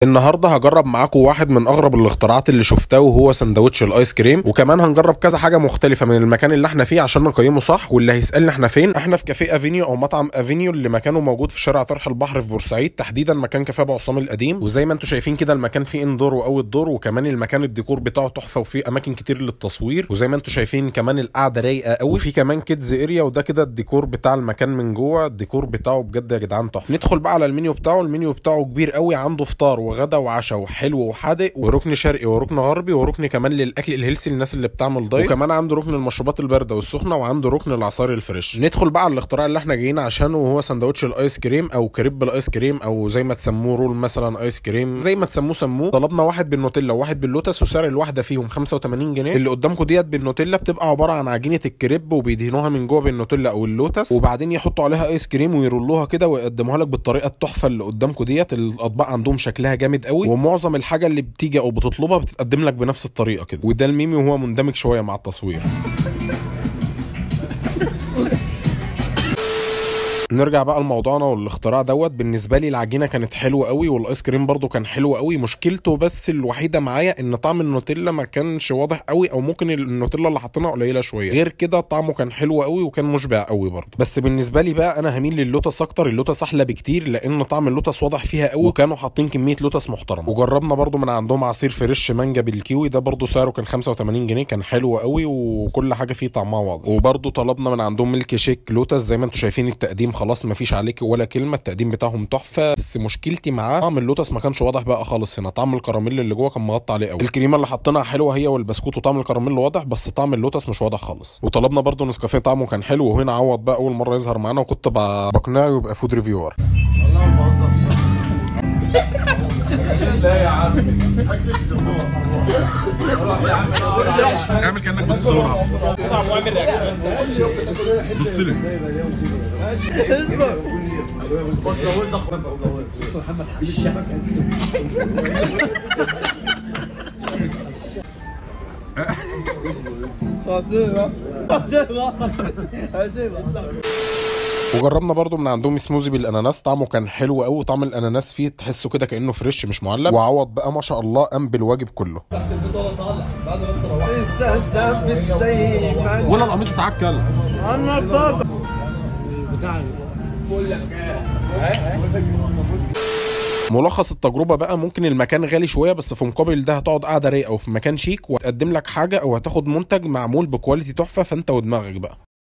النهارده هجرب معاكم واحد من اغرب الاختراعات اللي شفتها وهو سندوتش الايس كريم وكمان هنجرب كذا حاجه مختلفه من المكان اللي احنا فيه عشان نقيمه صح واللي هيسالني احنا فين احنا في كافيه افينيو او مطعم افينيو اللي مكانه موجود في شارع طرح البحر في بورسعيد تحديدا مكان كافيه ابو عصام القديم وزي ما انتم شايفين كده المكان فيه اندور واوت دور وكمان المكان الديكور بتاعه تحفه وفيه اماكن كتير للتصوير وزي ما انتم شايفين كمان القعده رايقه قوي وفي كمان كيدز اريا وده كده الديكور بتاع المكان من جوه الديكور بتاعه بجد يا جدعان تحفه ندخل بقى على المنيو بتاعه المنيو بتاعه كبير قوي عنده فطار وغدا وعشاء وحلو وحادق وركن شرقي وركن غربي وركن كمان للاكل الهيلسي للناس اللي بتعمل دايت وكمان عنده ركن المشروبات البارده والسخنه وعنده ركن العصائر الفريش ندخل بقى على الاختراع اللي احنا جايين عشانه وهو سندوتش الايس كريم او كريب الايس كريم او زي ما تسموه رول مثلا ايس كريم زي ما تسموه سموه طلبنا واحد بالنوتيلا وواحد باللوتس وسعر الواحده فيهم 85 جنيه اللي قدامكم ديت بالنوتيلا بتبقى عباره عن عجينه الكريب وبيدهنوها من جوه بالنوتيلا او اللوتس وبعدين يحطوا عليها ايس كريم ويرولوها كده ويقدموها لك بالطريقه التحفه اللي قدامكم ديت الاطباق عندهم شكلها جامد قوي ومعظم الحاجه اللي بتيجي او بتطلبها بتتقدم لك بنفس الطريقه كده وده الميمي وهو مندمج شويه مع التصوير نرجع بقى لموضوعنا والاختراع دوت بالنسبه لي العجينه كانت حلوه قوي والايس كريم برضو كان حلو قوي مشكلته بس الوحيده معايا ان طعم النوتيلا ما كانش واضح قوي او ممكن النوتيلا اللي حاطينها قليله شويه غير كده طعمه كان حلو قوي وكان مشبع قوي برضو بس بالنسبه لي بقى انا هميل للوتس اكتر اللوتس احلى بكتير لان طعم اللوتس واضح فيها قوي وكانوا حاطين كميه لوتس محترمه وجربنا برضو من عندهم عصير فريش مانجا بالكيوي ده برضو سعره كان 85 جنيه كان حلو قوي وكل حاجه فيه طعمها واضح وبرضو طلبنا من عندهم ميلك شيك لوتس زي ما انتم شايفين التقديم خلاص ما فيش عليك ولا كلمه التقديم بتاعهم تحفه بس مشكلتي معاه طعم اللوتس ما كانش واضح بقى خالص هنا طعم الكراميل اللي جوه كان مغطى عليه قوي الكريمه اللي حطيناها حلوه هي والبسكوت وطعم الكراميل واضح بس طعم اللوتس مش واضح خالص وطلبنا برضو نسكافيه طعمه كان حلو وهنا عوض بقى اول مره يظهر معانا وكنت بقنعه يبقى فود ريفيور لا يا عم اعمل كانك بس صورة بص لي خطيرة خطيرة خطيرة وجربنا برضو من عندهم سموزي بالاناناس طعمه كان حلو قوي طعم الاناناس فيه تحسه كده كانه فريش مش معلب وعوض بقى ما شاء الله قام بالواجب كله السلسة بتسيب ولا القميص بتاعك كلا انا بابا ملخص التجربه بقى ممكن المكان غالي شويه بس في مقابل ده هتقعد قاعده رايقه وفي مكان شيك وهتقدم لك حاجه او هتاخد منتج معمول بكواليتي تحفه فانت ودماغك بقى